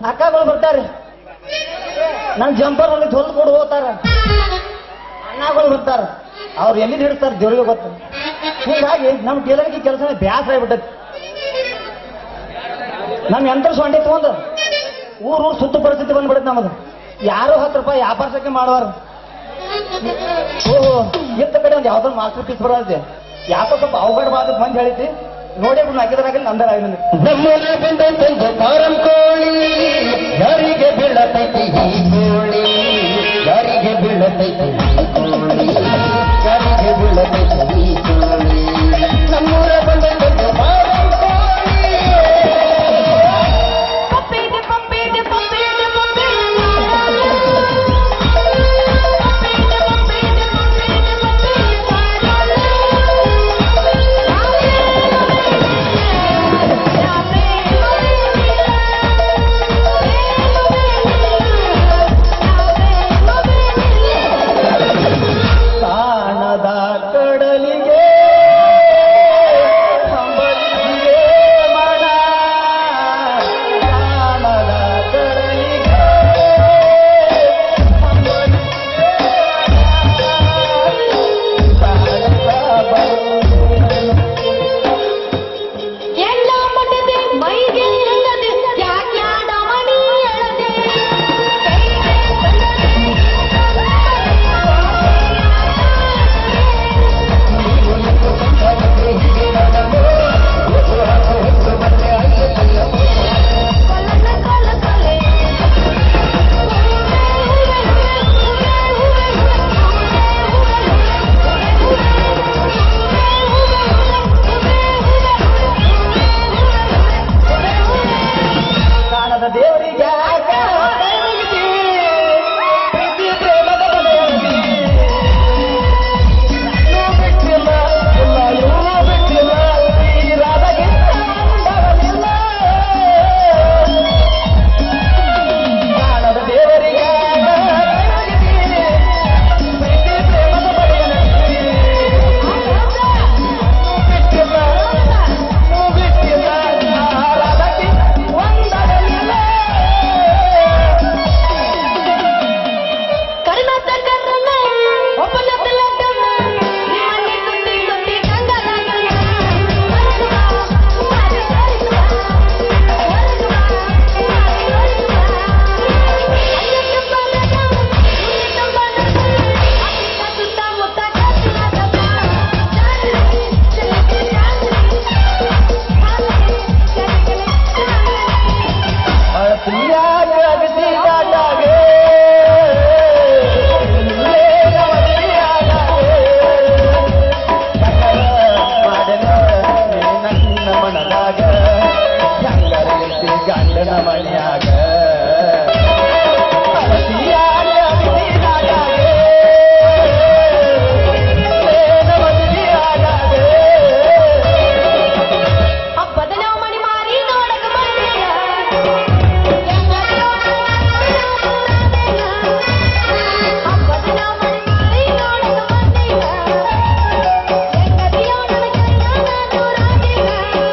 ಅಕ್ಕಗಳು ಬರ್ತಾರೆ ನನ್ ಜಂಪರ್ ಅಲ್ಲಿ ಹೊಲ್ದು ಕೊಡು ಹೋಗ್ತಾರ ಅಣ್ಣಗಳು ಬರ್ತಾರ ಅವ್ರು ಎಲ್ಲಿ ಹಿಡಿಸ್ತಾರ ದೇವ್ರಿಗೆ ಗೊತ್ತು ಹೀಗಾಗಿ ನಮ್ ಟೇಲರ್ಗೆ ಕೆಲಸ ಬ್ಯಾಸರ ಆಗ್ಬಿಟ್ಟೈತಿ ನಮ್ ಯಂತ್ರ ಸೊಂಡೆ ತಗೊಂಡು ಊರು ಊರು ಸುತ್ತ ಪರಿಸ್ಥಿತಿ ಬಂದ್ಬಿಡತ್ ನಮ್ಮದು ಯಾರು ಹತ್ತು ರೂಪಾಯಿ ವ್ಯಾಪಾರಕ್ಕೆ ಮಾಡುವಾರ ಓಹೋ ಇತ್ತ ಕಡೆ ಒಂದು ಯಾವ್ದಾದ್ರು ಮಾಸ್ಟರ್ ಪೀಸ್ ಬರೋದೆ ಯಾಕೋ ಸ್ವಲ್ಪ ಅವಘಡ ಬಾದ ಬಂದ್ ಹೇಳಿತಿ ನೋಡಿ ಬಿಡು ಹಾಕಿದ್ರಾಗ ನಂದರ ಆಗಿಲ್ಲ ನಮ್ಮನೆ ಬಂದಂತ ಫಾರಂ ಕೋಳಿ ಯಾರಿಗೆ ಬೀಳತೈತಿ ಈ ಕೋಳಿ ಯಾರಿಗೆ ಬೀಳತೈತಿ ಈ ಕೋಳಿ ಯಾರಿಗೆ ಬೀಳತೈತಿ ಈ ಕೋಳಿ ನಮ್ಮೂರ ಬಂದಂತ ಫಾರಂ ಕೋಳಿ ಪಪ್ಪೇದೆ ಪಪ್ಪೇದೆ ಪಪ್ಪೇದೆ ಪಪ್ಪೇದೆ ಪಪ್ಪೇದೆ ಪಪ್ಪೇದೆ ಪಪ್ಪೇದೆ ಕಾಣದ ಕಡಲಿಗೆ ಹಂಬಲಿಗೆ ಮನ ಕಾಣದ ಕಡಲಿಗೆ ಹಂಬಲಿಗೆ ಮನ ಎಲ್ಲ ಮಠದೆ ಮೈಗೆ ಎಳ್ಳದೆ ಯಾಕ್ಯಾಡ ಮಣಿ ಎಳದೆ ಕಲನ ಕಲ ಕಲೆ ಕಾಣದ ದೇವರಿಗೆ ಯಾಕ ಕೈಮುಗಿಸಿ? ಪ್ರೀತಿ ಪ್ರೇಮದ ಬಲೆಯಲ್ಲಿ ನನ್ನೂ ಬಿಟ್ಟಿಲ್ಲ, ಇಲ್ಲ ಇವ್ರೂ ಬಿಟ್ಟಿಲ್ಲ, ಈ ರಾಧಗಿಂತ ಬರಲಿಲ್ಲ. ಕಾಣದ ದೇವರಿಗೆ ಯಾಕ ಕೈಮುಗಿಸಿ? ಪ್ರೀತಿ ಪ್ರೇಮದ ಬಲೆಯಲ್ಲಿ ಬಿಟ್ಟಿಲ್ಲ, ನನ್ನೂ ಬಿಟ್ಟಿಲ್ಲ, ಆ ರಾಧಗಿಂತ ಒಂದರಲಿಲ್ಲ. ಕರ್ನಾಟಕದನ್ನ ಒಬ್ಬನ ತಿಲಕನ್ನ ನಿಮ್ಮನೆ ಸುತ್ತಿ ಸುತ್ತಿ ಕಂಗಲಾಗಲ್ಲ ಮಾರಿ ಮಾರಿ ಸುತ್ತಮುತ್ತ ಅತಿಯಾಗಿ ಅಗಸಿ ಕಾಟಾಗೆ ನನ್ನ ಮನದಾಗ ಹೆಂಗರಿಸಿ ಗಂಡನ ಮನೆಯಾಗ ಅತಿಯಾಗಿ ಅಗಸಿ ಕಾಟಾಗೆ ಹಬ್ಬದ ನಾವು ಮಣಿ ಮಾರಿ ನೋಡಕ ಬಂದೆಯ ಹಬ್ಬದ ನಾವು ಮಣಿ ಮಾರಿ ನೋಡಕ ಬಂದೆಯ ಹೆಂಗದಿಯೋ ನನಗೆ ನಾನು ರಾಜಿಲ್ಲ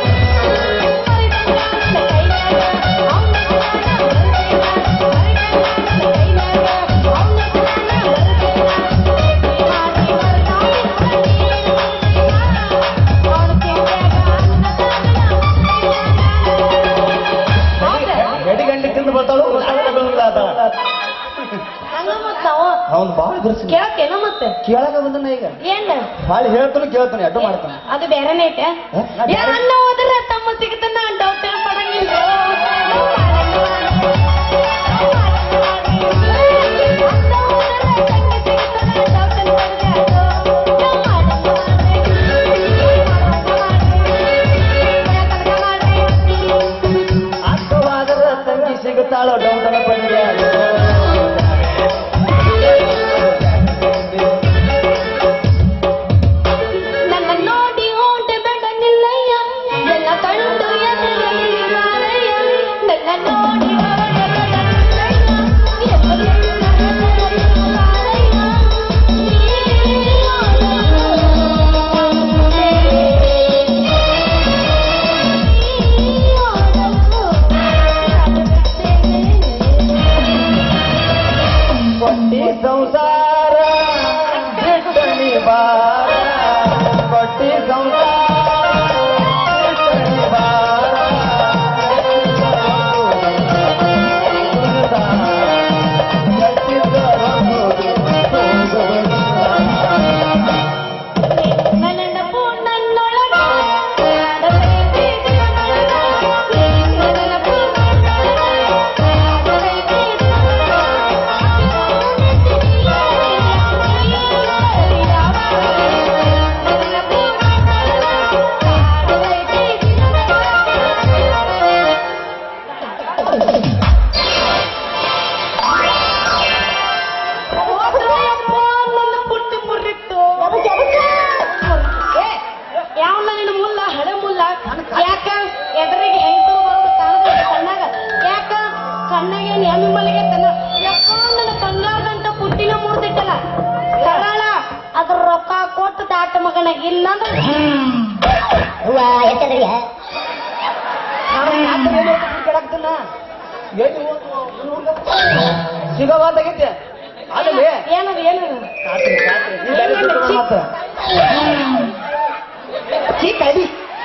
ಗಡಿ ಗಂಡಿ ತಿಂದು ಬರ್ತಾಳು ಹಂಗ ಮತ್ತಾವ ಅವನು ಭಾಳ ಬಿರ್ಸಿ ಕೇಳತ್ತೇನ ಮತ್ತೆ ಕೇಳಕ ಬಂದನ ಈಗ ಏನ್ ಭಾಳ ಹೇಳ್ತಾನೆ ಕೇಳ್ತಾನೆ ಅಡ್ಡು ಮಾಡ್ತಾನೆ ಅದು ಬೇರೆನೇ ಐತೆ ಹ? ನಾ ಬೇರೆ- ಅಣ್ಣ ಹೋದ್ರೆ ತಮ್ಮ ಸಿಗುತ್ತಾನ ಡೌಟ್ ಪಡಂಗಿಲ್ಲ ಅರ್ಥವಾಗದ ತಂಗಿ ಸಿಗುತ್ತಾಳೋ ಡೌಟನ ಪಂದ್ಯ ನನ್ನ ನೋಡಿ ಓಟ ಬೇಡ ನಿಲ್ಲಯ್ಯ ಎಲ್ಲ ಕಂಡು ಎದುರಲ್ಲಿ ಮಾರಯ್ಯ ನನ್ನ ಬಾರ ಕೊಟ್ಟಿ ಸಂಸಾರ ಬಾರ ನೆನಪು ನನ್ನೊಳಗ ಕಾಡತೈತಿ ದಿನದೊಳಗ. ನೆನಪು ನನ್ನೊಳಗ ಕಾಡತೈತಿ ದಿನದೊಳಗ. ನೆನಪು ನನ್ನೊಳಗ ಕಾಡತೈತಿ ಪುಟ್ಟಿ ಮುರಿತ್ತು ಯಾವಲ್ಲ ನಿನ್ನ ಮುಲ್ಲ ಹಳೆ ಮುಲ್ಲ ಯಾಕ ಎದುರಿಗೆ ಹೆಂಗಸರು ಬರೋದು ಕಾಣದ ಕಣ್ಣಾಗ ಯಾಕ ಕಣ್ಣಾಗ ಏನ್ ಎಮ್ಮಿ ಮಲ್ಲಿಗೆ ತನ್ನ ಯಾಕ ನನ್ನ ಬಂಗಾರದಂತ ಪುಟ್ಟಿನ ಮುರಿದಿಟ್ಟಲ್ಲ ಸರಳ ಅದ್ರ ರೊಕ್ಕ ಕೊಟ್ಟು ದಾಟ ಮಗನ ಇಲ್ಲಂದ್ರೆ ಕೆಳಗ್ತನ ಸಿಗವಾದಾಗೈತೆ ಅಲ್ಲಿ ಏನದು ಏನದು ಚೀಕ್ ಅಡಿ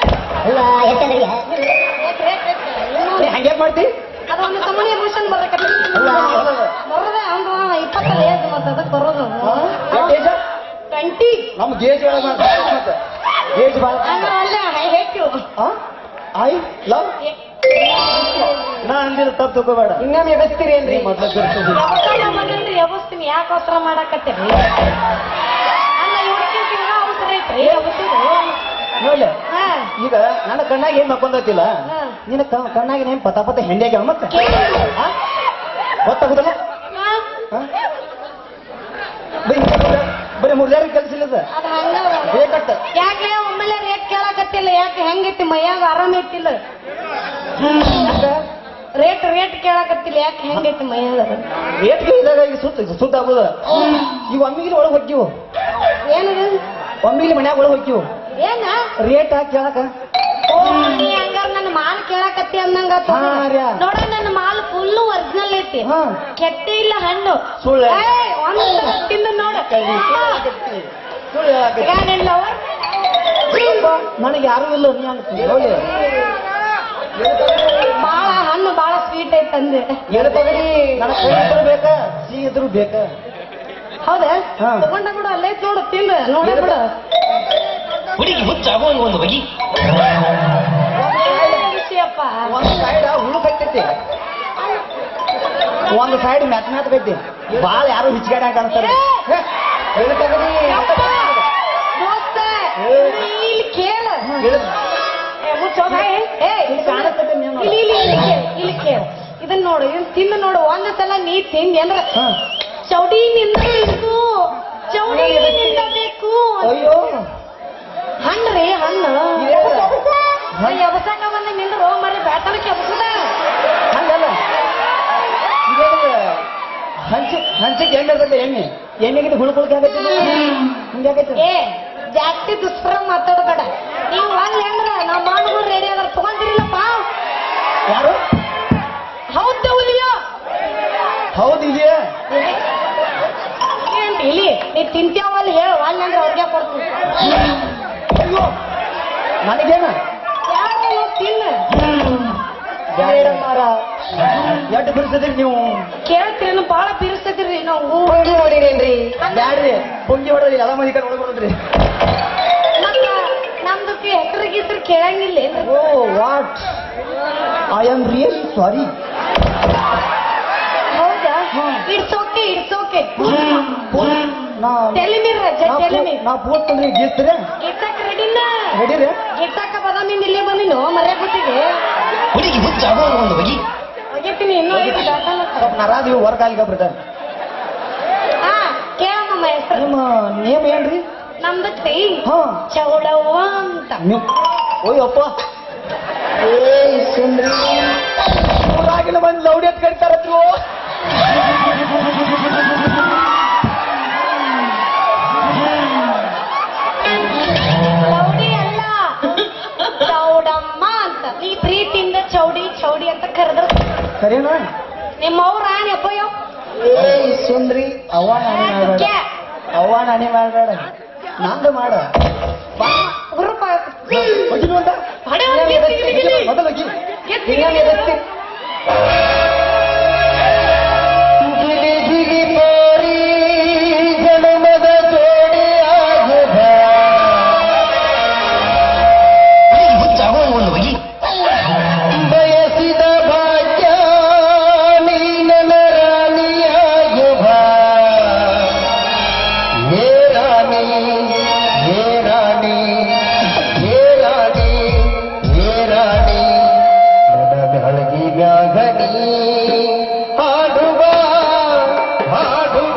ಹಂಗೆ ಮಾಡ್ತಿ ಅದು ಒಂದು ತಮ್ಮನಿ ಎಮೋಷನ್ ಬರಕತ್ತಿ ಬರೋದೇ ಅವ್ನು ಇಪ್ಪತ್ತಲ್ಲ ಏಜ್ ಮತ್ತೆ ಅದಕ್ಕೆ ಬರೋದು ಟ್ವೆಂಟಿ ನಮ್ ಗೇಜ್ ಒಳಗೆ ಮತ್ತೆ ಗೇಜ್ ಬಾಳ ಅಲ್ಲ I hate you I love ನಾ ಅಂದಿಲ್ಲ ತಪ್ಪು ತಗೋಬೇಡ ಇನ್ನೊಮ್ಮೆ ಎಬ್ಬಿಸ್ತೀರಿ ಏನ್ರಿ ಮೊದ್ಲ ತಿರ್ಸಿದ್ವಿ ಯಾವತ್ತಲ್ಲ ಬಂದ್ರಿ ಎಬಸ್ತೀನಿ ಯಾಕೆ ಅವಸರ ಮಾಡಕತ್ತೀರಿ ಅಲ್ಲ ಇವತ್ತಿನ ತಿಂಗ ಅವಸರ ಐತ್ರಿ ಅವಸರು ನೋಡ್ಲೆ ಹಾ ಈಗ ನನ್ನ ಕಣ್ಣಾಗ ಏನ್ ಮಕ್ಕೊಂದೈತಿಲ್ಲ ಹಾ. ನಿನ್ನ ಕ- ಕಣ್ಣಾಗ ಏನ್ ಪತ ಪತ ಹೆಂಡಿ ಆಗ್ಯಾವ ಮತ್ತೆ ಕೇಳಿ ಆ? ಗೊತ್ತಾಗುದಲ್ಲ ಹಾ? ಆ? ಬರೀ ಮುರ್ದ್ಯಾರ- ಬರೀ ಮುರ್ದ್ಯಾರ ಕೆಲಸ ಇಲ್ಲ ಅದು. ಅದ್ ಹಂಗವ್ರ ಬೇಕಟ್ಟ ಯಾಕೆ ಒಮ್ಮೆಲೆ ರೇಟ್ ಕೇಳಕತ್ತಿಲ್ಲ ಯಾಕೆ ಹೆಂಗೈತಿ ಮೈಯಾಗ ಆರಾಮ ಐತಿಲ್ಲ ರೇಟ್ ರೇಟ್ ಕೇಳಕತ್ತಿಲ್ಲ ಯಾಕೆ ಹೆಂಗೈತಿ ಮೈಯಾಗ ರೇಟ್ ಇದಾಗ ಈಗ ಸುತ್ತ ಸುತ್ತ ಆಗುದ ಈಗ ಒಮ್ಮಿಗೆ ಒಳಗೆ ಹೋಗ್ತೀವು ಏನದು ಒಮ್ಮಿಗೆ ಮನ್ಯಾಗ ಒಳಗೆ ಹೋಗ್ತೀವು ಏನ ರೇಟ್ ಹಾಕಿ ಕೇಳಕ ಓ ನೀ ಹಂಗಾರ ನನ್ನ ಮಾಲ್ ಕೇಳಕತ್ತಿ ಅಂದಂಗ ಹಾ, ರೀ. ನೋಡ ನನ್ನ ಮಾಲ್ ಫುಲ್ ಒರಿಜಿನಲ್ ಐತಿ ಹಾ. ಕೆಟ್ಟ ಇಲ್ಲ ಹಣ್ಣು ಸುಳ್ಳು. ಏಯ್, ಒಂದ್ ತಿಂದು ನೋಡ ಸುಳ್ಳು ಹೇಳಾಕತ್ತಿ. ನನಗೆ ಯಾರು ಇಲ್ಲ ನೀ ಅಂತ ನೋಡಿ ಬಾಳ ಹಣ್ಣು ಬಾಳ ಸ್ವೀಟ್ ಐತ್ ಅಂದೆ ಏನು ತಗಡಿ ನನಗೆ ಕೈ ಇದ್ರು ಬೇಕ ಸಿಹಿ ಇದ್ರು ಬೇಕ ಹೌದಾ ಹಾ. ತಗೊಂಡ ಬಿಡು ಅಲ್ಲೇ ಐತ್ ನೋಡು ತಿಂದು ನೋಡ ಬಿಡು ಹುಡುಗಿ ಹುಚ್ಚಾಗುವಂಗ ಒಂದು ಬಗಿ ವಿಷಯಪ್ಪ ಒಂದು ಸೈಡ್ ಹುಳು ಕಟ್ಟೈತಿ ಒಂದು ಸೈಡ್ ಮೆತ್ ಮೆತ್ಕೈತಿ ಬಾಳ ಯಾರು ಹಿಚ್ಕಾಡ ಕಾಣಿಸ್ತಾರೆ ಹೇ, ಏನು ತಗಡಿ ಯಪ್ಪ, ದೋಸ್ತ ಏ. ಇಲ್ಲಿ ಕೇಳ ಇಳಿದ್- ಏ, ಮುಚ್ಚೋದ, ಏ, ಏ, ಇಲ್ಲಿ ಕಾಣಿಸ್ತೈತೆ ನೀನು ನೋಡು. ಇಲ್ಲಿ ಇಲ್ಲಿ ಇಲ್ಲಿ ಕೇಳು, ಇಲ್ಲಿ ಕೇಳು ಇದನ್ನ ನೋಡು ಇದನ್ನ ತಿಂದು ನೋಡು ಒಂದ್ ಸಲ ನೀ ತಿಂದಿ ಅಂದ್ರೆ ಹಾ. ಚೌಡಿ ನಿಂದಬೇಕು ಚೌಡಿ ನಿಂದಬೇಕು ಅಯ್ಯೋ ಹಣ್ಣ್ರಿ ಹಣ್ಣು ಇದೇನು? ಎಬಸಾಕ ಬಂದ ನಿಂದ್ರು ಮರಿ ಬ್ಯಾಟನಕ್ಕೆ ಎಬಸದ ಹಂಗಲ್ಲ ಇದೇನು ಹಂಚಿ ಹಂಚಿಗೆ ಎಣ್ಣೆ ಇರ್ತೈತೆ ಎಣ್ಣೆ ಎಣ್ಣೆಗಿಂತ ಹುಳುಕುಳಿಕೆ ಆಗೈತಿ ಹಿಂಗಾಗೈತಿ ಏ ಜಾಸ್ತಿ ದುಷ್ಪ್ರ ಮಾತಾಡಬೇಡ ನೀವು ಅಲ್ಲಿ ಅಂದ್ರ ನಮ್ಮ ಮಾನವರು ರೆಡಿ ಅದಾರ ತಗೊಂಡಿರಿಲ್ಲಪ್ಪ ಯಾರು ಹೌದು ಹುಲಿಯೋ ಹೌದು ಇದೆಯಾ ಏನ್ ಇಲ್ಲಿ ನೀ ತಿಂತ್ಯಾವಲ್ಲ ಹೇಳು ಅಲ್ಲಿ ಅಂದ್ರೆ ಅವ್ರಿಗೆ ಕೊಡ್ತೀನಿ ಅಯ್ಯೋ ನನಗೇನ ಯಾರು ತಿನ್ನ ಬೇಡಮ್ಮಾರ ಎಟ್ಟು ಬಿಡಿಸಿದ್ರಿ ನೀವು ಕೇಳ್ತೀರೇನು ಬಾಳ ಬಿರ್ಸದಿರಿ ನಾವು ಹುಡುಗಿ ನೋಡಿರೇನ್ರಿ ಬ್ಯಾಡ್ರಿ ಪುಂಗಿ ಹೊಡ್ರಿ ಎಲ್ಲ ಮಂದಿ ಕಡೆ ಒಳಗೆ ಮತ್ತ ನಮ್ದಕ್ಕೆ ಹೆಸರು ಗಿಸ್ರು ಕೇಳಂಗಿಲ್ಲ ಏನ್ರಿ? Oh what I am really sorry ಹೌದಾ ಇಟ್ಸ್ ಓಕೆ ಇಟ್ಸ್ ಓಕೆ ನಾ ಟೆಲಿಮಿರ್ ರಜ ಟೆಲಿಮಿ ನಾ ಪೂತ್ ತಂದ್ರಿ ಗೀಸ್ತೀರಿ ಗಿಟ್ಟಕ್ ರೆಡಿನ ರೆಡಿ ರೀ ಗಿಟ್ಟಕ್ಕ ಬದಾಮಿಂದ ಇಲ್ಲೇ ಬಂದಿನು ಮರ್ಯಾಗ ಗೊತ್ತಿಗೆ ಹುಡುಗಿ ಹುಚ್ಚಾಗುವಂಗ ಒಂದು ಬಗಿ ಹೋಗಿರ್ತೀನಿ ಇನ್ನೂ ಐತಿ ದಾಖಲ ಸ್ವಲ್ಪ ನರಾದ ಇವು ವರ್ಕ್ ಆಗಿಲ್ಲ ಬಿಡ್ತ ಹಾ ಕೇಳಮ್ಮ ಹೆಸರು ನಿಮ್ಮ ನೇಮ್ ಏನ್ರಿ ನಮ್ದೈತಿ ಹಾ ಚೌಡವ್ವ ಅಂತ ನಿಮ್ ಓಯಪ್ಪ ಏಯ್ ಸುಂದ್ರಿ ಊರಾಗಿನ ಬಂದು ಲೌಡಿ ಎತ್ ಕರಿತಾರತ್ರು ಚೌಡಿ ಅಲ್ಲ ಚೌಡಮ್ಮ ಅಂತ ನೀ ಪ್ರೀತಿಯಿಂದ ಚೌಡಿ ಚೌಡಿ ಅಂತ ಕರೆದ್ರು ಸರಿನಾ ನಿಮ್ಮ ಅವ್ರ ರಾಣಿ ಅಪ್ಪಯ್ಯೋ ಏಯ್ ಸುಂದ್ರಿ ಅವ್ವ ನಾಣಿ ಮಾಡ್ಬೇಡ ಅವ್ವ ನಾಣಿ ಮಾಡ್ಬೇಡ ನಂದು ಮಾಡ ಗುರುಪ ಒಗಿನು ಅಂತ ಹಡೆ ಒಂದು ಗಿಲಿ ಗಿಲಿ ಗಿಲಿ. ಮೊದಲು ಒಗಿ ಗಿಲಿ ಗಿಲಿ ಗಿಲಿ. ಗಿಲಿ ಗಿಲಿ ಕೋರಿ ಜನ್ಮದ ಜೋಡಿಯಾಗುವ ಹುಡುಗಿ ಹುಚ್ಚಾಗುವ ಒಂದು ಬಗೆ ಬಯಸಿದ ಭಾಗ್ಯ ನೀನನ ರಾಣಿಯಾಗುವ ಹೇ ರಾಣಿ ಹೇ ರಾಣಿ ಹೇ ರಾಣಿ ಹೇ ರಾಣಿ ನನ್ನ ಬೆಳಗಿಗಾಗ ನೀ ಹಾಡುವ ಹಾಡುವ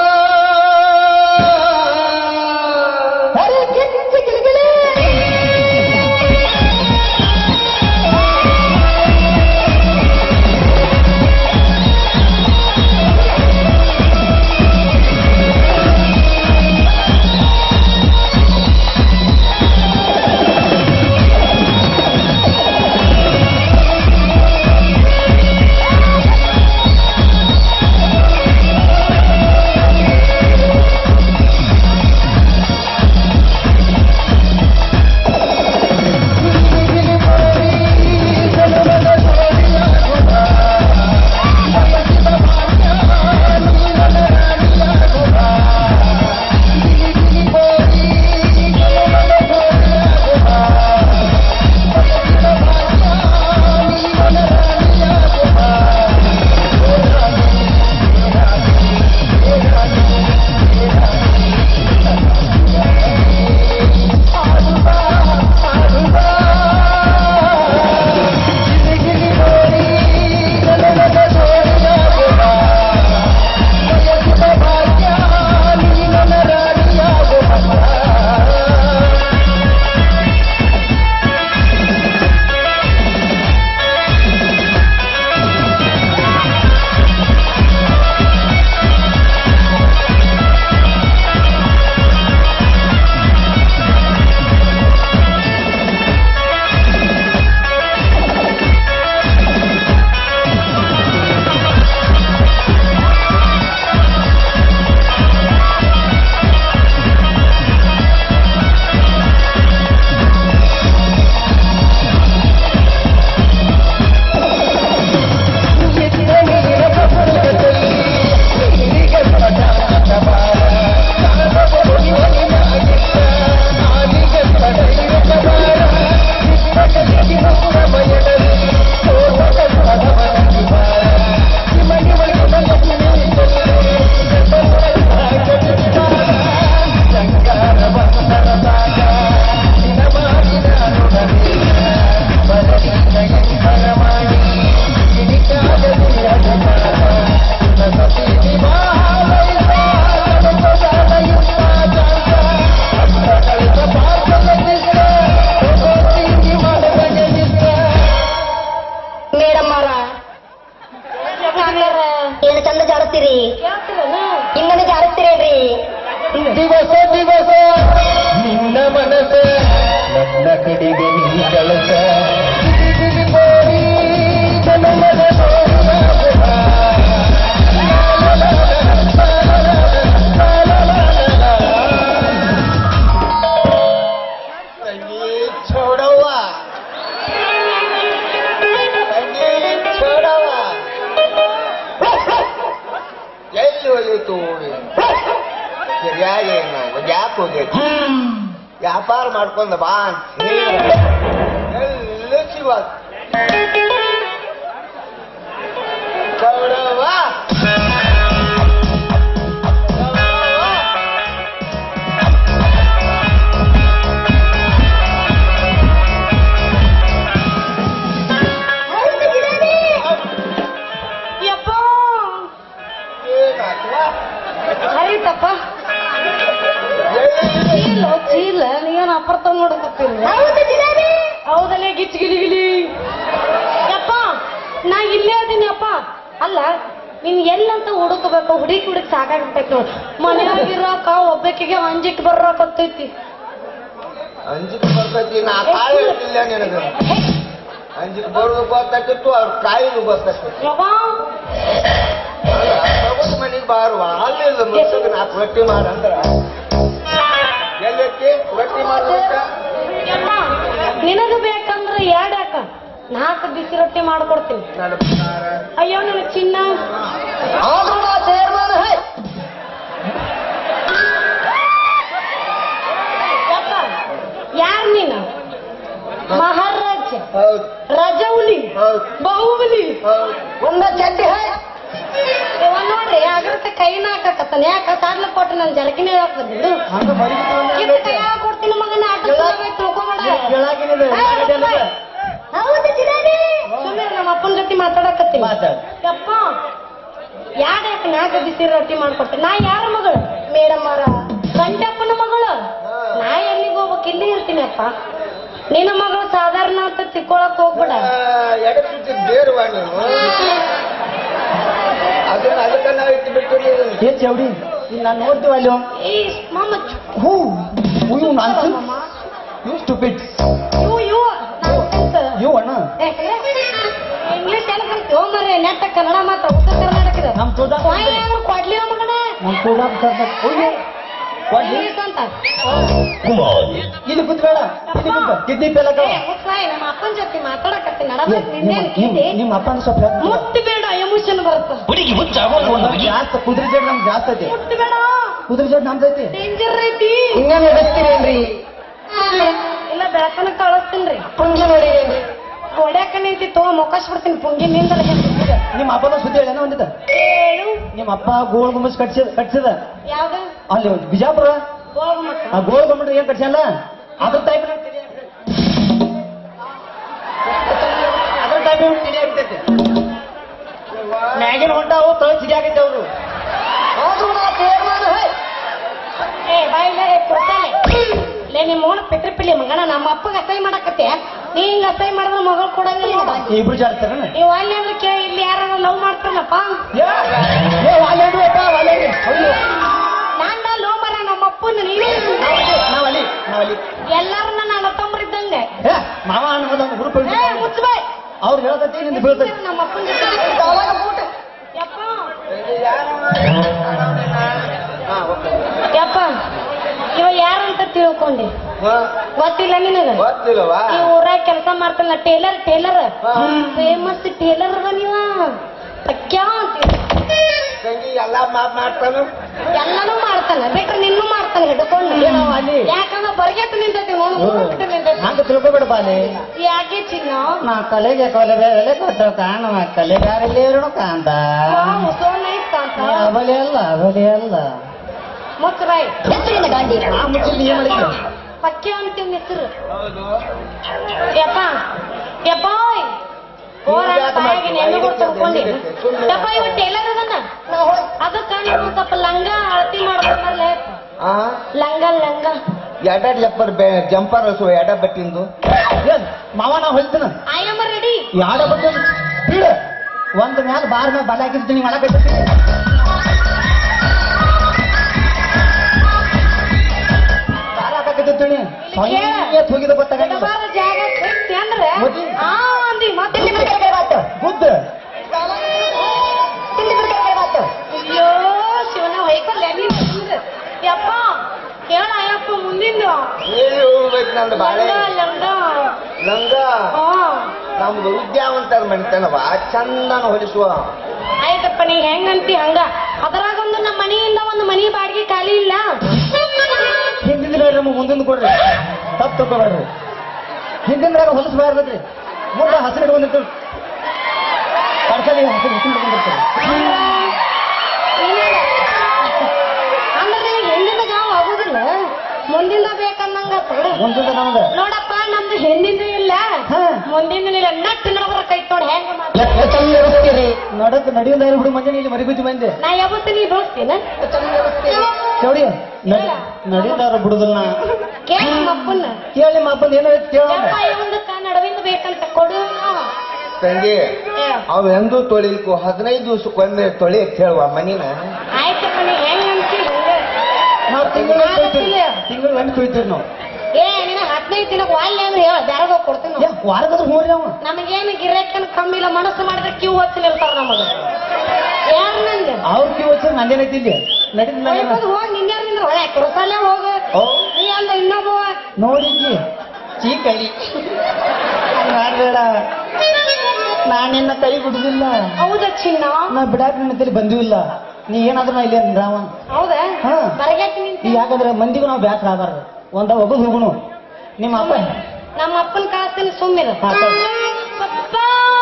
ಮೇಡಮ್ ಅವರ ಏನು ಚಂದ ಜಾಡುತ್ತೀರಿ ಕೇಳ್ತಿರಲ್ಲ ಇನ್ನೊಂದು ಜಾಡುತ್ತೀರೇನ್ರಿ ದಿವಸ ದಿವಸ ನಿನ್ನ ಮನಸ ನನ್ನ ಕಡೆಗೆ ನೀ ಕಳಸ ಗಿಲಿ ಕೋರಿ ಜನ್ಮದ ಜೋಡಿಯಾಗುವ. छोड़वा छोड़ವ ಎಲ್ಲಿ ಹೋಯಿತು ಸರಿಯಾಗೇನು ಯಾಕೆ ಹೋಗೈತಿ ವ್ಯಾಪಾರ ಮಾಡ್ಕೊಂಡ ಬಾ ಅಂತ ಹೇಳಿ ಎಲ್ಲ ಸಿಗುವ ಚೌಡವ್ವ ಯಪ್ಪ ಏನಾಯ್ತವ್ವ? ಹರಿತಪ್ಪ ಚೀಲ ಚೀಲ ನೀವೇನು ಅಪರ್ಥ ನೋಡಕತ್ತೀರಿ ಹೌದಲ್ಲೇ ಗಿಚ್ ಗಿಲಿ ಗಿಲಿ ಯಪ್ಪ ನಾ ಇಲ್ಲೇ ಅದೀನಿ ಅಪ್ಪ ಅಲ್ಲ ನೀನ್ ಎಲ್ಲಂತ ಹುಡುಕಬೇಕು ಹುಡುಕಿ ಹುಡುಕಿ ಸಾಕಾಗ್ಬಿಟ್ಟೈತಿ ನೋಡು ಮನ್ಯಾಗಿರಾಕ ಒಬ್ಬಾಕಿಗೆ ಅಂಜಿಕ್ ಬರ್ರಾಕತ್ತೈತಿ ಅಂಜಿಕೆ ಬರ್ತೈತಿ ನಾ ಕಾಳು ಹೇಳ್ತಿಲ್ಲ ನಿನಗೆ ಅಂಜಿಕೆ ಬರೋದು ಗೊತ್ತಾಗ್ತಿತ್ತು ಅವ್ರ ಕಾಯಿಲು ಗೊತ್ತಾಗ್ತಿತ್ತು ಯವ್ವ ಮನೆಗೆ ಬಾರುವ ಅಲ್ಲಿಲ್ಲ ಮುಸುಗ ನಾ ರೊಟ್ಟಿ ಮಾಡಂದ್ರ ಎಲ್ಲೈತಿ ರೊಟ್ಟಿ ಮಾಡ್ಬೇಕ ಯಪ್ಪ ನಿನಗ ಬೇಕಂದ್ರ ಎರಡ್ ಯಾಕ ನಾಲ್ಕು ಬಿಸಿ ರೊಟ್ಟಿ ಮಾಡ್ಕೊಡ್ತೀನಿ ನನ್ನ ಬಂಗಾರ ಅಯ್ಯೋ ನನ್ನ ಚಿನ್ನ ಆದ್ರೂ ನಾ ಚೇರ್ಮನ್ ಹೈ ಯಪ್ಪ ಯಾರ್ ನೀನು ಮಹಾರಾಜ ಹೌದು ರಜೌಲಿ ಹೌದು ಬಾಹುಬಲಿ ಹೌದು ಒಂದ ಚಡ್ಡಿ ಹೈ ಇವ ನೋಡ್ರಿ ಅಗ್ರತೆ ಕೈನ ಹಾಕಕತ್ತಾನ ಯಾಕ ಸಾಡ್ಲ ಕೊಟ್ಟು ನನ್ ಜಲಕಿನೇ ಹಾಕ್ಬಿಡು ಹಂಗ ಬರೀ ಇದು ಕೈಯಾಗ ಕೊಡ್ತೀನಿ ಮಗನ ಆಟ ತಿಳ್ಕೊಬೇಡ ಕೆಳಗಿನಿದೆ ಹೌದು ಚಿರಾಣಿ ಸುಮ್ಮನೆ ನಮ್ಮ ಅಪ್ಪನ ಜೊತೆ ಮಾತಾಡಕತ್ತೀನಿ ಮಾತಾಡ್ ಯಪ್ಪ ಯಾರ ಯಾಕೆ ನಾಲ್ಕು ಬಿಸಿ ರೊಟ್ಟಿ ಮಾಡ್ಕೊಟ್ಟೆ ನಾ ಯಾರ ಮಗಳು ಮೇಡಮ್ ಅವರ ಗಂಡಪ್ಪನ ಮಗಳು ನಾ ಎಲ್ಲಿಗೆ ಹೋಗ್ಬೇಕು ಇಲ್ಲೇ ಇರ್ತೀನಿ ಅಪ್ಪ ನಿನ್ನ ಮಗಳು ಸಾಧಾರಣ ಅಂತ ತಿಕ್ಕೊಳಕ್ ಹೋಗ್ಬೇಡ ಎಡಬಿಟ್ಟು ಬೇರುವ ನೀನು ಅದನ್ನ ಅದಕ್ಕ ನಾವು ಇಟ್ಟು ಬಿಟ್ಟು ಏ ಚೌಡಿ ಇಲ್ಲಿ ನಾನು ನೋಡ್ತೀವಿ ಅಲ್ಲಿ ಏ ಮಾಮ who you nonsense you stupid ಇವು ಇವು ಯು ಅಣ್ಣ ಇಂಗ್ಲಿಷ್ ಎಲ್ಲ ಕಲ್ತು ಮರ್ರೆ ನೆಟ್ಟ ಕನ್ನಡ ಮಾತ್ರ ಉತ್ತರ ಕರ್ನಾಟಕದ ನಮ್ ತೋಟ ಕೊಯ್ಯಾದ್ರು ಕೊಡ್ಲಿಲ್ಲ ಮಗನ ನಮ್ ತೋಟ ಕೊಡ್ಲಿ ಇಂಗ್ಲಿಷ್ ಅಂತ ಇಲ್ಲಿ ಕುತ್ಬೇಡ ಇಲ್ಲಿ ಕುತ್ತ ಕಿಡ್ನಿ ಪೇಲಕ ಏ, ಮುತ್ವಾಯ್, ನಮ್ಮ ಅಪ್ಪನ ಜೊತೆ ಮಾತಾಡಕತ್ತೀನಿ ನಡಬೇಕು ನಿಂದೇನು ಕೇಳಿ ನಿಮ್ಮ ಅಪ್ಪನ ಸ್ವಲ್ಪ ಹೇಳ್ತೀನಿ. ಮುಟ್ಟಿ ಬೇಡ ಎಮೋಷನ್ ಬರುತ್ತ ಜಾಸ್ತಿ ಕುದುರೆ ಜಡ್ ನಮ್ಗೆ ಜಾಸ್ತಿ ಐತಿ ಮುಟ್ಟಿ ಬೇಡ ಕುದುರೆ ಜಡ್ ನಮ್ದು ಐತಿ ಡೇಂಜರ್ ಐತಿ ಹಿಂಗ ನಡೆಸ್ತೀರೇನ್ರಿ ಇಲ್ಲ ಬೆಳಕನ ಕಳಿಸ್ತೀನ್ರಿ ಪುಂಜಿ ನೋಡಿರೇನ್ರಿ ಹೊಡ್ಯಾಕ ನಿಂತಿ ತೋ ಮೊಕಸ್ ಬಿಡ್ತೀನಿ ಪುಂಗಿ ನಿಂದಲ ನಿಮ್ಮ ಅಪ್ಪನ ಸುದ್ದಿ ಹೇಳ ಒಂದಿದ ಹೇಳು ನಿಮ್ಮ ಅಪ್ಪ ಗೋಳ್ ಗುಮ್ಮಸ್ ಕಟ್ಸಿದ ಕಟ್ಸಿದ ಯಾವ್ದು ಅಲ್ಲಿ ಬಿಜಾಪುರ ಹೋಗು ಮತ್ತ ಆ ಗೋಳ್ ಗುಮ್ಮಟ ಏನ್ ಕಟ್ಸಲ್ಲ ಅದ್ರ ಟೈಪ್ ಅದ್ರ ಟೈಪ್ ತಿಳಿ ಆಗ್ತೈತಿ ಮ್ಯಾಗಿನ ಹೊಂಟಾವು ತಳ ಸಿಗಾಗೈತೆ ಅವರು ಆದ್ರೂ ನಾ ಚೇರ್ಮನ್ ಹೈ ಏ ಬಾಯಿಲೆ ಕೊಡ್ತಾನೆ ಲೇ ನಿಮ್ಮ ಮೋನ ಪಿಟ್ರಿ ಪಿಲ್ಲಿ ಮಗನ ನಮ್ಮ ಅಪ್ಪಗೆ ಅಸಹ್ಯ ಮಾಡಕತ್ತೆ ನೀ ಹಿಂಗ ಅಸಹ್ಯ ಮಾಡಿದ್ರೆ ಮಗಳು ಕೊಡಂಗಿಲ್ಲ ಇಬ್ರು ಜಾಡ್ತಾರ ನೀವು ಅಲ್ಲಿ ಅಂದ್ರೆ ಕೇಳಿ ಇಲ್ಲಿ ಯಾರು ಲವ್ ಮಾಡ್ತಾರಲ್ಲಪ್ಪ ನಾನ್ ಲವ್ ಮಾರ ನಮ್ಮ ಅಪ್ಪನ ನೀನು ನಾವಲ್ಲಿ ನಾವಲ್ಲಿ ಎಲ್ಲಾರು ನನ್ನ ಅಣ್ಣ ತಮ್ಮರಿದ್ದಂಗೆ ಏ, ಮಾವ ಅನ್ನೋದು ಹುಡುಕ ಏ ಮುಚ್ಚಬಾಯ್ ಅವ್ರು ಹೇಳ್ತೈತಿ ನಿಂದು ಬೀಳ್ತೈತಿ ನಮ್ಮ ಅಪ್ಪನ ಜೊತೆ ಯಪ್ಪ ಹಾ ಓಕೆ ಯಪ್ಪ ಇವ ಯಾರಂತ ತಿಳ್ಕೊಂಡಿ ಹಾ ಗೊತ್ತಿಲ್ಲ ನಿನಗ ಗೊತ್ತಿಲ್ಲವಾ ಈ ಊರಾಗ ಕೆಲಸ ಮಾಡ್ತಾನಲ್ಲ ಟೇಲರ್ ಟೇಲರ್ ಹಾ. ಫೇಮಸ್ ಟೇಲರ್ ಅದ ನೀವ ಪ್ರಖ್ಯಾತ ತಂಗಿ ಎಲ್ಲಾ ಮಾತ್ ಮಾಡ್ತಾನು ಎಲ್ಲಾನು ಮಾಡ್ತಾನ ಬಿಟ್ರೆ ನಿನ್ನೂ ಮಾಡ್ತಾನ ಹಿಡ್ಕೊಂಡು ಏನೋ ಅಲ್ಲಿ? ಯಾಕಂದ್ರ ಬರ್ಗೆಟ್ಟು ನಿಂತೈತಿ ನೋಡು ಬಿಟ್ಟು ನಿಂತೈತಿ ಹಂಗ ತಿಳ್ಕೊಬೇಡ ಬಾಲಿ ಯಾಕೆ ಚಿನ್ನ ನಾ ಕಲೆಗೆ ಕೊಲೆ ಎಲೆ ಕೊಟ್ಟ ಕಾಣುವ ಕಲೆಗಾರಿಲ್ಲೇರು ಕಾಂತ ಸೋ ನೈಸ್ ಅಂತ ಅವಲೆ ಅಲ್ಲ ಅವಲೆ ಅಲ್ಲ ಮುಚ್ಚರಾಯ್ ಹೆಸರಿನ ಗಾಂಡಿ ಆ ಮುಚ್ಚಿಲ್ ಏನ್ ಮಾಡಿದ್ರು ಪಕ್ಕೆ ಅಂತ ಹೆಸರು ಹೌದು ಯಪ್ಪ ಯಪ್ಪ ಓರ ಬಾಯಿಗೆ ನೆನ್ನೆ ಕೊಟ್ಟು ತಿಳ್ಕೊಂಡಿ ಯಪ್ಪ ಇವ ಟೇಲರ್ ಅದನ್ನ ಅದಕ್ಕ ನೀವು ಸ್ವಲ್ಪ ಲಂಗ ಅಳತಿ ಮಾಡ್ಬೇಕಲ್ಲ ಆ ಲಂಗ ಲಂಗ ಎಡ ಜಂಪರ್ ಜಂಪರ್ ಸೊ ಎಡ ಬಟ್ಟಿಂದು ಏನ್ ಮಾವ ನಾ ಹೊಲ್ತನ ಐ ಆಮ್ ರೆಡಿ ಯಾಡ ಬಗ್ಗೆ ಬೀಳ ಒಂದ್ ಮ್ಯಾಲ ಬಾರ್ ಮ್ಯಾಲ ಬಲ ಹಾಕಿರ್ತೀನಿ ಮಾಡಕತ್ತಿ ಬಾರ ಹಾಕಕತ್ತೀನಿ ಹೋಗಿದ ಗೊತ್ತಾಗಲ್ಲ ಬಾರ ಜಾಗ ಸಿಕ್ತಿ ಅಂದ್ರೆ ಮತ್ತೆ? ಆ ಅಂದಿ ಮತ್ತೆ ಬುದ್ಧ ಅಯ್ಯೋ ಶಿವನ ಹೊಯ್ಕೊಲ್ಲ ನೀನು ಸುಮ್ನಿರು. ಯಪ್ಪ ಹೇಳ ಅಯ್ಯಪ್ಪ ಮುಂದಿಂದು ಎಲ್ಲಿ ಹೋಗ್ಬೇಕು ನಂದು ಬಾಳೆ ಲಂಗ ಲಂಗ ಲಂಗ ಹಾ ನಮ್ದು ವಿದ್ಯಾವಂತರ ಮಣಿತನವ ಚಂದನ ಹೊಲಿಸುವ ಆಯ್ತಪ್ಪ ನೀ ಹೆಂಗಂತಿ ಹಂಗ ಅದ್ರಾಗ ಒಂದು ನಮ್ಮ ಮನೆಯಿಂದ ಒಂದು ಮನಿ ಬಾಡಿಗೆ ಖಾಲಿ ಇಲ್ಲ ಹಿಂದಿನ ನೋಡ್ರಿ ನಮ್ಮ ಮುಂದಿನ ಕೊಡ್ರಿ ತಪ್ಪು ತಗೋಬೇಡ್ರಿ ಹಿಂದಿನ ಹೊಲಸು ಬಾರ್ಬೇಕ್ರಿ ಮುಂದೆ ಹಸಿರು ಹಿಡ್ಕೊಂಡಿರ್ತೀವಿ ಕಡ್ಸಲಿ ಹಸಿರು ಹಸಿರು ಹಿಡ್ಕೊಂಡಿರ್ತೀವಿ ಏನಿಲ್ಲ. ಅಂದ್ರೆ ನಿನಗೆ ಹಿಂದಿನ ಜಾವ ಆಗುದಿಲ್ಲ ಮುಂದಿಂದ ಬೇಕನ್ನಂಗ ಮುಂದಿನ ನಮ್ದು ನೋಡಪ್ಪ ನಮ್ದು ಹಿಂದಿಂದ ಇಲ್ಲ ಹಾ. ಮುಂದಿಂದ ಇಲ್ಲ ನಟ್ಟು ನಡಬರ ಕೈ ತೊಗೊಂಡು ಹೆಂಗ ಮಾಡ್ತಾರೆ ನಡಕ್ ನಡಿಯಿಂದ ಬಿಡು ಮಂದಿ ಇಲ್ಲಿ ಮರಿಗುತ್ತಿ ಮಂದಿ ನಾ ಯಾವತ್ತು ನೀ ಬೆಳೆಸ್ತೀನ ಚೌಡಿ ನಡಿ ನಡಿದಾರ ಬಿಡುದಿಲ್ಲ ನಾ ಕೇಳ ನಮ್ಮ ಅಪ್ಪನ ಕೇಳಿ ನಿಮ್ಮ ಅಪ್ಪನ ಏನೋ ಐತಿ ಕೇಳ ಯಪ್ಪ ಇವಂದಕ್ಕ ನಡುವಿಂದ ಬೇಕಂತ ಕೊಡು ತಂಗಿ ಹೇಳ. ಅವ್ ಎಂದೂ ತೊಳಿಲಿಕ್ಕು ಹದಿನೈದು ದಿವಸಕ್ಕೊಮ್ಮೆ ತೊಳಿ ಅಂತ ಹೇಳುವ ಮನಿನ ಆಯ್ತಪ್ಪ ನೀ ಹೆಂಗ್ ಅಂತಿ ಹಂಗ ನಾವು ತಿಂಗಳು ತಿಂಗಳು ಒಂದು ಕುಯ್ತೀವಿ ನಾವು ಏ ನಿನ್ನ ಹದಿನೈದು ದಿನಕ್ಕೆ ವಾಲ್ಯ ಅಂದ್ರೆ ಹೇಳ ಬ್ಯಾರದೋಗ್ ಕೊಡ್ತೀನಿ ನಾವು. ಏ, ವಾರದಾದ್ರೂ ಹೋಗ್ರಿ ಅವ ನಮಗೇನು ಗಿರಾಕನ್ ಕಮ್ಮಿ ಇಲ್ಲ ಮನಸ್ಸು ಮಾಡಿದ್ರೆ ಕ್ಯೂ ಹಚ್ಚಿ ನಿಲ್ತಾರ ನಮಗ ಯಾರು ನಂದು ಅವ್ರ ಕ್ಯೂ వచ్చి ನಂದೇನೈತಿ ಇಲ್ಲಿ ನಡೀತಿಲ್ಲ ಹೋಗಿ ನಿನ್ಯಾರ ನಿಂದ್ರ ಹೊಳೆ ಕುರಸಲ್ಲೇ ಹೋಗು ಓ. ನೀ ಅಲ್ಲ ಇನ್ನೊಬ್ಬ ನೋಡಿದ್ವಿ ಚೀಕಳಿ ಮಾಡಬೇಡ ನಾನಿನ್ನ ಕೈ ಬಿಡುದಿಲ್ಲ ಹೌದಾ ಚಿನ್ನ ನಾ ಬಿಡಾಕ ನನ್ನ ತಲೆ ಬಂದೂ ಇಲ್ಲ ನೀ ಏನಾದ್ರೂ ನಾ ಇಲ್ಲೇ ರಾವ ಹೌದಾ ಹಾ. ಬರಗಾಕಿ ನಿಂತ ಈಗ ಯಾಕಂದ್ರೆ ಮಂದಿಗೂ ನಾವು ಬ್ಯಾಕ್ ಆಗಬಾರ್ದು ಒಂದ ಒಗದು ಹೋಗುನು ನಿಮ್ಮ ಅಪ್ಪ ನಮ್ಮ ಅಪ್ಪನ ಕಾಸ್ತೀನಿ ಸುಮ್ಮಿರ ಹಾ, ಸರಿ. ಪಪ್ಪ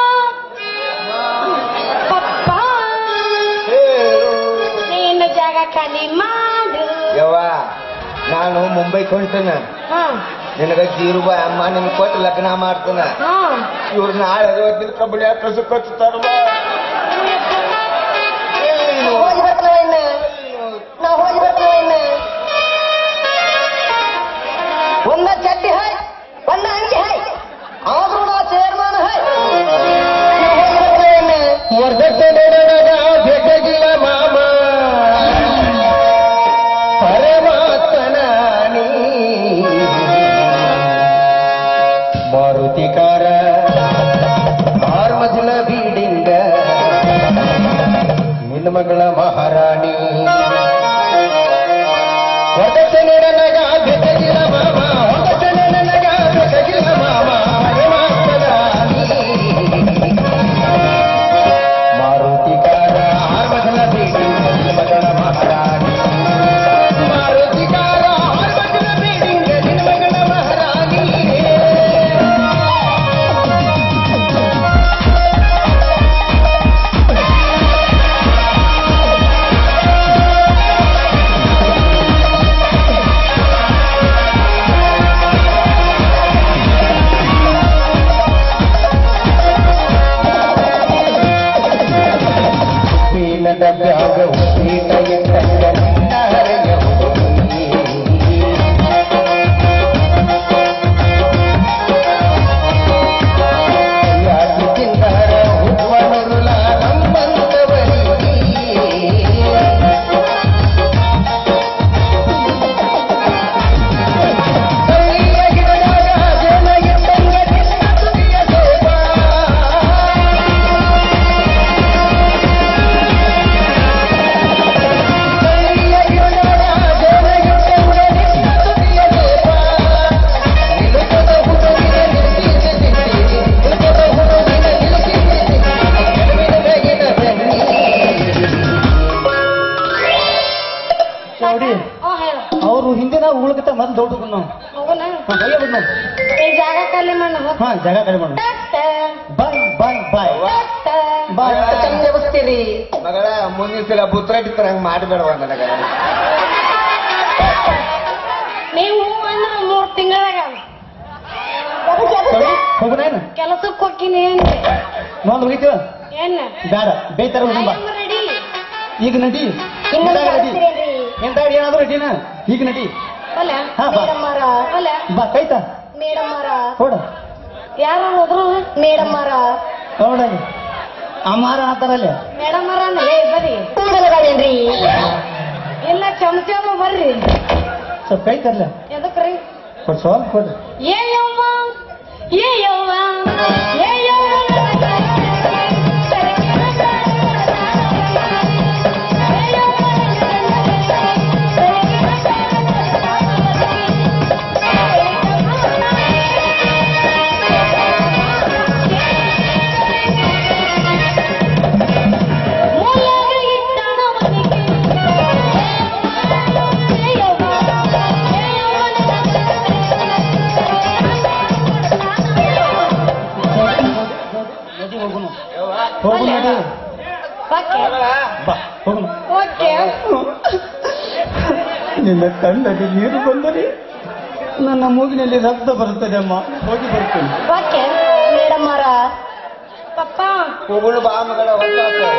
ಪಪ್ಪ ನೀನು ಜಾಗ ಖಾಲಿ ಮಾಡು ಯವ್ವ ನಾನು ಮುಂಬೈ ಕೊಂಟನ ಹಾ ನಿನಗ ಜೀರು ಬಾಯ್ ಅಮ್ಮ ನಿನ್ ಕೊಟ್ಟು ಲಗ್ನ ಮಾಡ್ತಾನ ಹಾ ಇವ್ರು ನಾಳೆ ಇವತ್ತಿನ ಕಬ್ಬಡಿ ಕಸು ಕಚ್ಚುತ್ತಾರ ಹೋಗಿ ಬರ್ತಾವ ಇನ್ನ ನಾ ಹೋಗಿ ಬರ್ತಾವ ಇನ್ನ ಒಂದ ಚಡ್ಡಿ ಹಾಯ್ ಒಂದ ಅಂಗಿ ಹಾಯ್ ಆದ್ರೂ ನಾ ಚೇರ್ಮನ್ ಹಾಯ್ ನಾ ಹೋಗಿ ಬರ್ತಾವ ಇನ್ನ ವರ್ಧಕ್ಕೆ ನಡೆದಾಗ ಬೆಟಗಿಲ್ಲ ಮಾಮ ಪರಮಾತ್ಮನ ನೀ ಮಾರುತಿಕಾರ ಆರ್ಮಜಲ ಬೀಡಿಂಗ ನಿನ್ನ ಮಗಳ ಮಹಾರಾಣಿ ಹೊರಟೆ ನಡೆದಾಗ ಬೆಟಗಿಲ್ಲ ಮಾಮ ಹೊರಟೆ ನಡೆದಾಗ ಬೆಟಗಿಲ್ಲ ಮಾಮ ಪರಮಾತ್ಮನ ನೀ ಮಾರುತಿಕಾರ ಆರ್ಮಜಲ ಬೀಡಿಂಗ ನಿನ್ನ ಮಗಳ ಮಹಾರಾಣಿ ಮಾರುತಿಕಾರ ಆರ್ಮಜಲ ಬೀಡಿಂಗ ನಿನ್ನ ಮಗಳ ಮಹಾರಾಣಿ ಪೀನದ ಬ್ಯಾಗ ಉಪೀಟ ಇಟ್ಟಂಗ ನಿನ್ನ ಹರೆಯ ಹುಡುಗಿ. ಯಾಕೆ ಚಿಂತಾರ ಹುಡುವನುರುಲ ನಮ್ಮಂತವರಿಗೆ ಕೈಯ ಹಿಡಿದಾಗ ಜನ ಇಟ್ಟಂಗ ನಿನ್ನ ತುದಿಯ ಸೋಪ. ಕೈಯ ಹಿಡಿದಾಗ ಜನ ಇಟ್ಟಂಗ ನಿನ್ನ ತುದಿಯ ಸೋಪ. ನಿಲುಕದ ಹುಡುಗಿನ ನಿಲ್ಸಿಸಿ ತಿಂತೀನಿ. ನಿಲುಕದ ಹುಡುಗಿನ ನಿಲ್ಸಿಸಿ ತಿಂತೀನಿ. ಕೆಡವಿನ ಬೆಗಿನ ಬೆನ್ನಿ. ಚೌಡಿ ಓ ಹೇಳ ಅವರು ಹಿಂದಿನ ಉಳ್ಕತ್ತ ಮೊದಲು ದೊಡ್ಡ ನಾವು ಹೋಗೋಣ ಹಾ, ಕೈಯ ಬಿಡ್ ನಾವು ಈ ಜಾಗ ಖಾಲಿ ಮಾಡು ಹಾ ಜಾಗ ಕಡಿಮೆ ಮಾಡೋಣ ಬಾಯ್ ಬಾಯ್ ಬಾಯ್ ಬಾಯ್ ಚಂದ ಬಸ್ತೀರಿ ಮಗಳ ಮುಂದಿನ ಸಲ ಬುತ್ರಟ್ಟಿರ್ತಾರ ಹಂಗ ಮಾಡಬೇಡವ ನನಗ ನೀವು ಅಂದ್ರೆ ಮೂರ್ ತಿಂಗಳಾಗ ಹೋಗುನೇನು ಕೆಲಸಕ್ಕೆ ಹೋಗ್ತೀನಿ ಏನ್ರಿ ನೋಡ್ ಹೋಗಿತ್ತು ಏನ್ ಬೇಡ ಬೇಯ್ತಾರ ಹೋಗುಂಬ ರೆಡಿ ಈಗ ನಡಿ ಇನ್ನೊಂದು ಎಂತಾಗ ನಡಿ ಕಳಿಸ್ತೀರೇನ್ರಿ ಎಂತಾಗ ಏನಾದ್ರು ನಡಿನ ಈಗ ನಡಿ ಅಲ್ಲ ಹಾ ಬಾ ಮೇಡಮ್ಮರ ಅಲ್ಲ ಬಾ ಕೈತ ಮೇಡಮ್ಮರ ಕೊಡ ಯಾರು ಹೋದ್ರು ಮೇಡಮ್ಮರ ನೋಡಲ್ಲಿ ಅಮ್ಮಾರ ಅಂತಾರಲ್ಲಿ ಮೇಡಮ್ ಅಂದ್ರೆ ಬರ್ರಿ ಕೂದಲಗಾರೇನ್ರಿ ಇಲ್ಲ ಚಮಚಮ ಬರ್ರಿ ಸ್ವಲ್ಪ ಕೈ ತರ್ಲ ಎದಕ್ರಿ ಕೊಡ್ ಸ್ವಲ್ಪ ಕೊಡ್ರಿ ಏ ಯವ್ವ ಏ ಯವ್ವ ಏ ಯವ್ವ ನಡಿ ಹೋಗುನು ಹೋಗು ನಡಿ ಓಕೆ ಬಾ ಹೋಗುನು ಓಕೆ ನಿನ್ನ ಕಣ್ಣಲ್ಲಿ ನೀರು ಬಂದರೆ ನನ್ನ ಮೂಗಿನಲ್ಲಿ ರಕ್ತ ಬರುತ್ತದೆ ಅಮ್ಮ ಹೋಗಿ ಬರ್ತೇನೆ ಓಕೆ ಮೇಡಮ್ಮರ ಪಪ್ಪ ಹೋಗುಳು ಬಾ ಮಗಳ ಹೊತ್ತಾತ